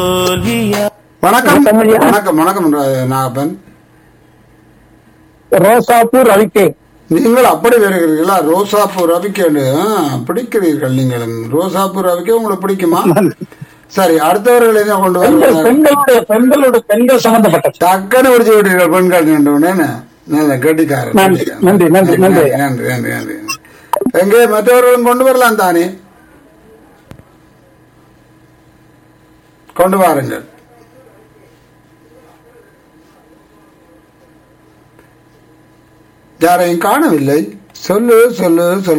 வணக்கம் வணக்கம் ஐயா. வணக்கம் வணக்கம் ரா- நாகப்பன் ரோசாப்பூ ரவிக்கை நீங்கள் அப்படி வருகிறீர்களா ரோசாப்பூ ரவிக்கேண்டு ஆ, பிடிக்கிறீர்கள் நீங்களும் ரோசாப்பூ ரவிக்கே உங்களுக்கு பிடிக்குமா சரி அடுத்தவர்கள் என்ன கொண்டு பெண்கள் வருவாங்க பெண்களோட பெண்களோட பெண்கள் சம்பந்தப்பட்ட டக்குன்னு பிடிச்சு விட்டீர்கள் பெண்கள் நின்று நல்ல கெட்டிக்காரர் நன்றி, கெட்டிக்காரர். நன்றி, நன்றி, நன்றி. நன்றி நன்றி நன்றி எங்கே மற்றவர்களும் கொண்டு வரலாம் தானே கொண்டு வாருங்கள் யாரையும் காணவில்லை சொல்லு சொல்லு சொல்லு